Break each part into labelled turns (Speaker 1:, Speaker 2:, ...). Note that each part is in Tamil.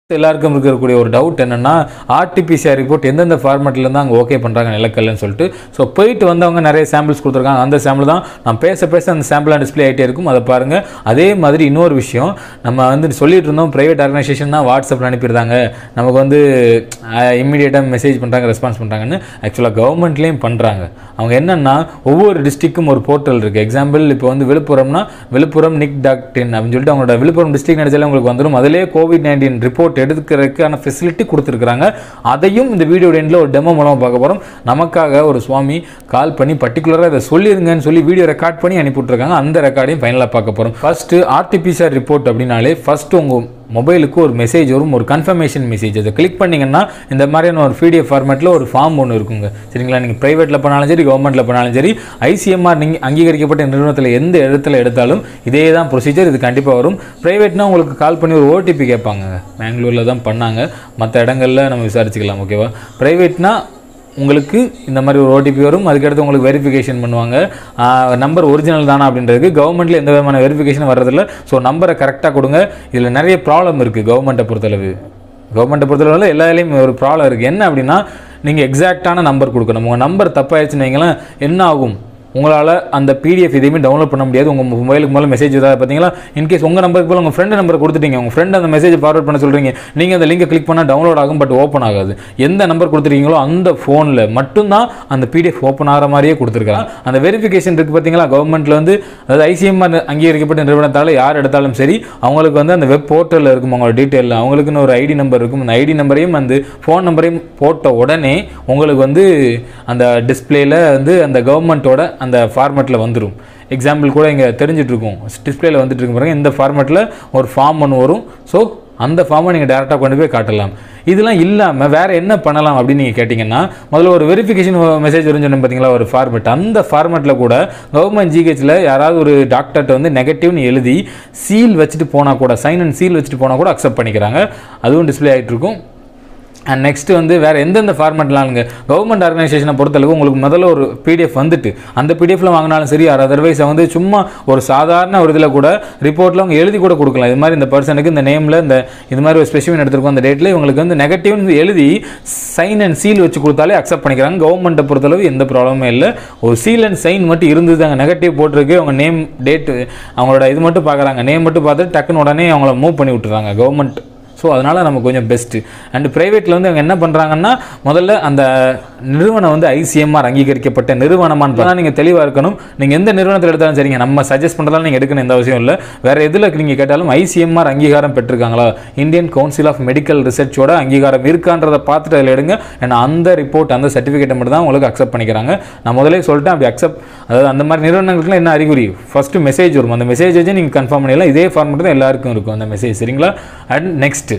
Speaker 1: எல்லாருக்கும் இருக்கக்கூடிய ஒரு டவுட் என்னன்னா ஆர்டிபிசிஆர் ரிப்போர்ட் எந்தெந்த ஃபார்மேட்ல இருந்து அங்கே ஓகே பண்ணுறாங்க நிலக்கல்லுன்னு சொல்லிட்டு ஸோ போயிட்டு வந்தவங்க நிறைய சாம்பிள்ஸ் கொடுத்துருக்காங்க அந்த சாம்பிள் தான் நான் பேச பேச அந்த சாம்பிளாக டிஸ்ப்ளே ஆகிட்டே இருக்கும் அதை பாருங்கள் அதே மாதிரி இன்னொரு விஷயம் நம்ம வந்து சொல்லிட்டு இருந்தோம் ப்ரைவேட் ஆர்கனைசேஷன் தான் வாட்ஸ்அப்பில் அனுப்பிடுறாங்க நமக்கு வந்து இம்மிடியேட்டாக மெசேஜ் பண்ணுறாங்க ரெஸ்பான்ஸ் பண்ணுறாங்கன்னு ஆக்சுவலாக கவர்மெண்ட்லேயும் பண்ணுறாங்க அவங்க என்னென்னா ஒவ்வொரு டிஸ்ட்ரிக்ட்க்கும் ஒரு போர்ட்டல் இருக்குது எக்ஸாம்பிள் இப்போ வந்து விழுப்புரம்னா விழுப்புரம் நிக் டாட் இன் அப்படின்னு சொல்லிட்டு அவங்களோட விழுப்புரம் டிஸ்ட்ரிக்ட் நினைச்சாலே உங்களுக்கு வந்துடும் அதிலே கோவிட் நைன்டீன் ரிப்போர்ட் எடுக்கிறதுக்கான ஃபெசிலிட்டி கொடுத்துருக்காங்க அதையும் இந்த வீடியோ எண்டில் ஒரு டெமோ மூலமாக பார்க்க போகிறோம் நமக்காக ஒரு சுவாமி கால் பண்ணி பர்டிகுலராக இதை சொல்லிருங்கன்னு சொல்லி வீடியோ ரெக்கார்ட் பண்ணி அனுப்பிவிட்ருக்காங்க அந்த ரெக்கார்டையும் ஃபைனலாக பார்க்க போகிறோம் ஃபஸ்ட்டு ஆர்டிபிசிஆர் ரிப்போர்ட் அப்படின்னாலே ஃபஸ்ட்டு உங்கள் மொபைலுக்கு ஒரு மெசேஜ் வரும் ஒரு கன்ஃபர்மேஷன் மெசேஜ் அதை கிளிக் பண்ணிங்கன்னா இந்த மாதிரியான ஒரு பிடிஎஃப் ஃபார்மேட்டில் ஒரு ஃபார்ம் ஒன்று இருக்குங்க சரிங்களா நீங்கள் ப்ரைவேட்டில் பண்ணாலும் சரி கவர்மெண்ட்டில் பண்ணாலும் சரி ஐசிஎம்ஆர் நீங்கள் அங்கீகரிக்கப்பட்ட நிறுவனத்தில் எந்த இடத்துல எடுத்தாலும் இதே தான் ப்ரொசீஜர் இது கண்டிப்பாக வரும் ப்ரைவேட்னா உங்களுக்கு கால் பண்ணி ஒரு ஓடிபி கேட்பாங்க பெங்களூரில் தான் பண்ணாங்க மற்ற இடங்களில் நம்ம விசாரிச்சுக்கலாம் ஓகேவா ப்ரைவேட்னா உங்களுக்கு இந்த மாதிரி ஒரு ஓடிபி வரும் அதுக்கடுத்து உங்களுக்கு வெரிஃபிகேஷன் பண்ணுவாங்க நம்பர் ஒரிஜினல் தானா அப்படின்றதுக்கு கவர்மெண்ட்டில் எந்த விதமான வெரிஃபிகேஷன் வர்றதில்ல ஸோ நம்பரை கரெக்டாக கொடுங்க இதில் நிறைய ப்ராப்ளம் இருக்குது கவர்மெண்ட்டை பொறுத்தளவு கவர்மெண்ட்டை பொறுத்தளவில் எல்லா இதுலேயும் ஒரு ப்ராப்ளம் இருக்குது என்ன அப்படின்னா நீங்கள் எக்ஸாக்டான நம்பர் கொடுக்கணும் உங்கள் நம்பர் தப்பாயிடுச்சுன்னு வைங்களேன் என்ன ஆகும் உங்களால் அந்த பிடிஎஃப் எதையுமே டவுன்லோட் பண்ண முடியாது உங்கள் மொபைலுக்கு மேலே மெசேஜ் ஏதாவது பார்த்தீங்களா இன்கேஸ் உங்கள் நம்பருக்கு போல உங்கள் ஃப்ரெண்டு நம்பர் கொடுத்துட்டீங்க உங்கள் ஃப்ரெண்ட் அந்த மெசேஜ் ஃபார்வர்ட் பண்ண சொல்கிறீங்க நீங்கள் அந்த லிங்கை கிளிக் பண்ணால் டவுன்லோட் ஆகும் பட் ஓப்பன் ஆகாது எந்த நம்பர் கொடுத்துருக்கீங்களோ அந்த ஃபோனில் மட்டும்தான் அந்த பிடிஎஃப் ஓப்பன் ஆகிற மாதிரியே கொடுத்துருக்காங்க அந்த வெரிஃபிகேஷன் இருக்குது பார்த்தீங்களா கவர்மெண்ட்டில் வந்து அதாவது ஐசிஎம்ஆர் அங்கீகரிக்கப்பட்ட நிறுவனத்தால் யார் எடுத்தாலும் சரி அவங்களுக்கு வந்து அந்த வெப் போர்ட்டலில் இருக்கும் அவங்களோட டீட்டெயிலில் அவங்களுக்குன்னு ஒரு ஐடி நம்பர் இருக்கும் அந்த ஐடி நம்பரையும் வந்து ஃபோன் நம்பரையும் போட்ட உடனே உங்களுக்கு வந்து அந்த டிஸ்பிளேல வந்து அந்த கவர்மெண்ட்டோட அந்த ஃபார்மேட்டில் வந்துடும் எக்ஸாம்பிள் கூட இங்கே தெரிஞ்சிட்டு இருக்கும் டிஸ்பிளேல வந்துட்டு இருக்கும் பாருங்க இந்த ஃபார்மேட்டில் ஒரு ஃபார்ம் ஒன்று வரும் ஸோ அந்த ஃபார்மை நீங்கள் டேரெக்டாக கொண்டு போய் காட்டலாம் இதெல்லாம் இல்லாமல் வேறு என்ன பண்ணலாம் அப்படின்னு நீங்கள் கேட்டிங்கன்னா முதல்ல ஒரு வெரிஃபிகேஷன் மெசேஜ் வரும்னு சொன்னேன் பார்த்தீங்களா ஒரு ஃபார்மேட் அந்த ஃபார்மேட்டில் கூட கவர்மெண்ட் ஜிஹெச்சில் யாராவது ஒரு டாக்டர்கிட்ட வந்து நெகட்டிவ்னு எழுதி சீல் வச்சுட்டு போனால் கூட சைன் அண்ட் சீல் வச்சுட்டு போனால் கூட அக்செப்ட் பண்ணிக்கிறாங்க அதுவும் டிஸ்பிளே ஆகிட்டு இருக்கும் அண்ட் நெக்ஸ்ட் வந்து வேறு எந்தெந்த ஃபார்மேட்லாங்க கவர்மெண்ட் ஆர்கனைசேஷனை பொறுத்தளவு உங்களுக்கு முதல்ல ஒரு பிடிஎஃப் வந்துட்டு அந்த பிடிஎஃப்ல வாங்கினாலும் சரி ஆர் அதர்வைஸ் வந்து சும்மா ஒரு சாதாரண ஒரு இதில் கூட ரிப்போர்ட்டில் அவங்க எழுதி கூட கொடுக்கலாம் இது மாதிரி இந்த பர்சனுக்கு இந்த நேமில் இந்த இது மாதிரி ஒரு ஸ்பெசிஃபின் எடுத்திருக்கோம் அந்த டேட்டில் இவங்களுக்கு வந்து நெகட்டிவ்னு எழுதி சைன் அண்ட் சீல் வச்சு கொடுத்தாலே அக்செப்ட் பண்ணிக்கிறாங்க கவர்மெண்ட்டை பொறுத்தளவு எந்த ப்ராப்ளமே இல்லை ஒரு சீல் அண்ட் சைன் மட்டும் இருந்தது அங்கே நெகட்டிவ் போட்டிருக்கு அவங்க நேம் டேட்டு அவங்களோட இது மட்டும் பார்க்குறாங்க நேம் மட்டும் பார்த்துட்டு டக்குன்னு உடனே அவங்கள மூவ் பண்ணி விட்டுறாங்க கவர்மெண்ட் ஸோ அதனால் நமக்கு கொஞ்சம் பெஸ்ட்டு அண்ட் ப்ரைவேட்டில் வந்து அவங்க என்ன பண்ணுறாங்கன்னா முதல்ல அந்த நிறுவனம் வந்து ஐசிஎம்ஆர் அங்கீகரிக்கப்பட்ட நிறுவனமான்னு நீங்கள் தெளிவாக இருக்கணும் நீங்கள் எந்த நிறுவனத்தில் எடுத்தாலும் சரிங்க நம்ம சஜஸ்ட் பண்ணுறதால நீங்கள் எடுக்கணும் எந்த அவசியம் இல்லை வேறு எதில் நீங்கள் கேட்டாலும் ஐசிஎம்ஆர் அங்கீகாரம் பெற்றிருக்காங்களா இந்தியன் கவுன்சில் ஆஃப் மெடிக்கல் ரிசர்ச்சோட அங்கீகாரம் இருக்கான்றதை பார்த்துட்டு அதில் எடுங்க ஏன்னா அந்த ரிப்போர்ட் அந்த சர்டிஃபிகேட்டை மட்டும் தான் உங்களுக்கு அக்செப்ட் பண்ணிக்கிறாங்க நான் முதலே சொல்லிட்டேன் அப்படி அக்செப்ட் அதாவது அந்த மாதிரி நிறுவனங்களுக்குலாம் என்ன அறிகுறி ஃபஸ்ட்டு மெசேஜ் வரும் அந்த மெசேஜ் வச்சு நீங்கள் கன்ஃபார்ம் பண்ணிடலாம் இதே ஃபார்மெட் தான் எல்லாருக்கும் இருக்கும் அந்த மெசேஜ் சரிங்களா அண்ட் நெக்ஸ்ட்டு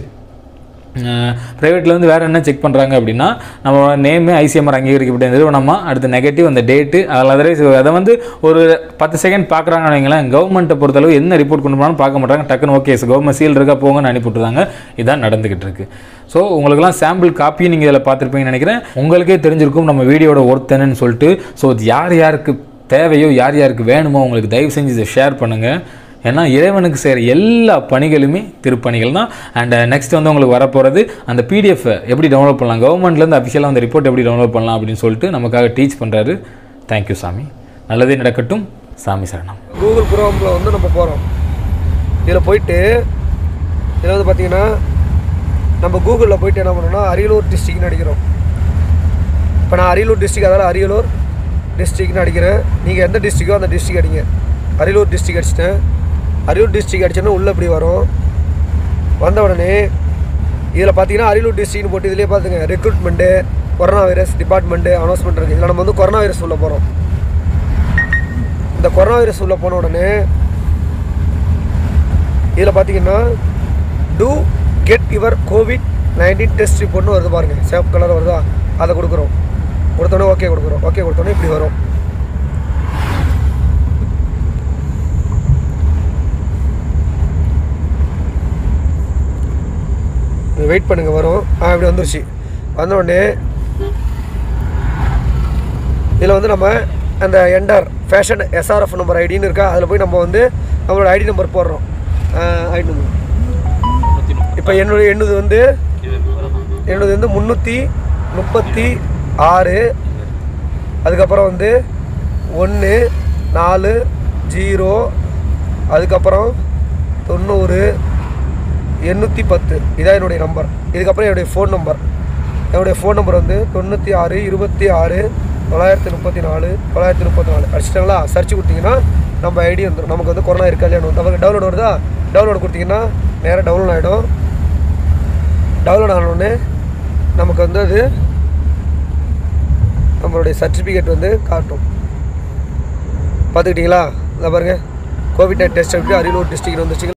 Speaker 1: ப்ரைவேட்டில் வந்து வேறு என்ன செக் பண்ணுறாங்க அப்படின்னா நம்ம நேமு ஐசிஎம்ஆர் அங்கீகரிக்கப்பட்ட நிறுவனமாக அடுத்து நெகட்டிவ் அந்த டேட்டு அதில் அதர்வைஸ் அதை வந்து ஒரு பத்து செகண்ட் பார்க்குறாங்கன்னு வைங்களேன் கவர்மெண்ட்டை பொறுத்தளவு என்ன ரிப்போர்ட் கொண்டு போனாலும் பார்க்க மாட்டாங்க டக்குன்னு ஓகே கவர்மெண்ட் சீல் இருக்கா போங்கன்னு அனுப்பிவிட்டுருந்தாங்க இதான் நடந்துக்கிட்டு இருக்கு ஸோ உங்களுக்குலாம் சாம்பிள் காப்பியும் நீங்கள் இதில் பார்த்துருப்பீங்கன்னு நினைக்கிறேன் உங்களுக்கே தெரிஞ்சிருக்கும் நம்ம வீடியோட ஒருத்தனன்னு சொல்லிட்டு ஸோ யார் யாருக்கு தேவையோ யார் யாருக்கு வேணுமோ உங்களுக்கு தயவு செஞ்சு இதை ஷேர் பண்ணுங்கள் ஏன்னா இறைவனுக்கு செய்கிற எல்லா பணிகளுமே திருப்பணிகள் தான் அண்ட் நெக்ஸ்ட் வந்து உங்களுக்கு வரப்போகிறது அந்த பிடிஎஃப் எப்படி டவுன்லோட் பண்ணலாம் கவர்மெண்ட்லேருந்து அஃபிஷியலாக அந்த ரிப்போர்ட் எப்படி டவுன்லோட் பண்ணலாம் அப்படின்னு சொல்லிட்டு நமக்காக டீச் பண்ணுறாரு தேங்க்யூ சாமி நல்லதே நடக்கட்டும் சாமி சரணம்
Speaker 2: கூகுள் குரோமில் வந்து நம்ம போகிறோம் இதில் போயிட்டு இதில் வந்து பார்த்தீங்கன்னா நம்ம கூகுளில் போயிட்டு என்ன பண்ணோம்னா அரியலூர் டிஸ்ட்ரிக்ட்னு அடிக்கிறோம் இப்போ நான் அரியலூர் டிஸ்ட்ரிக் அதாவது அரியலூர் டிஸ்ட்ரிக்ட்னு அடிக்கிறேன் நீங்கள் எந்த டிஸ்ட்ரிக்கோ அந்த டிஸ்ட்ரிக் அடிங்க அரியலூர் டிஸ்ட்ரிக் அடிச்சிட்டேன் அரியலூர் டிஸ்ட்ரிக் அடிச்சோன்னா உள்ளே இப்படி வரும் வந்த உடனே இதில் பார்த்தீங்கன்னா அரியலூர் டிஸ்ட்ரிக்ட்னு போட்டு இதிலே பார்த்துங்க recruitment corona virus department announcement இருக்குது இதில் நம்ம வந்து கொரோனா வைரஸ் உள்ளே போகிறோம் இந்த கொரோனா வைரஸ் உள்ளே போன உடனே இதில் பார்த்தீங்கன்னா to get your COVID nineteen test ரிப்போர்ட்னு வருது பாருங்கள் சேப் கலர் வருதா அதை கொடுக்குறோம் கொடுத்தோன்னே ஓகே கொடுக்குறோம் ஓகே கொடுத்தோன்னே இப்படி வரும் வெயிட் பண்ணுங்க வரும் ஆ இப்படி வந்துருச்சு வந்த உடனே இதில் வந்து நம்ம அந்த என்டர் ஃபேஷன் எஸ்ஆர்எஃப் நம்பர் ஐடின்னு இருக்கா அதில் போய் நம்ம வந்து நம்மளோட ஐடி நம்பர் போடுறோம் ஐடி நம்பர் இப்போ என்னோட என்னது வந்து என்னோடது வந்து முந்நூற்றி முப்பத்தி ஆறு அதுக்கப்புறம் வந்து ஒன்று நாலு ஜீரோ அதுக்கப்புறம் தொண்ணூறு எண்ணூற்றி பத்து இதான் என்னுடைய நம்பர் இதுக்கப்புறம் என்னுடைய ஃபோன் நம்பர் என்னுடைய ஃபோன் நம்பர் வந்து தொண்ணூற்றி ஆறு இருபத்தி ஆறு தொள்ளாயிரத்தி முப்பத்தி நாலு தொள்ளாயிரத்தி முப்பத்தி நாலு அடிச்சிட்டாங்களா சர்ச் கொடுத்தீங்கன்னா நம்ம ஐடி வந்துடும் நமக்கு வந்து கொரோனா இருக்கா இல்லையா நமக்கு டவுன்லோட் வருதா டவுன்லோட் கொடுத்தீங்கன்னா நேராக டவுன்லோட் ஆகிடும் டவுன்லோட் ஆனோடனே நமக்கு வந்து அது நம்மளுடைய சர்டிஃபிகேட் வந்து காட்டும் பார்த்துக்கிட்டிங்களா இதை பாருங்கள் கோவிட் டெஸ்ட் எடுத்து அரியலூர் டிஸ்ட்ரிக்ட் வந்துச்சு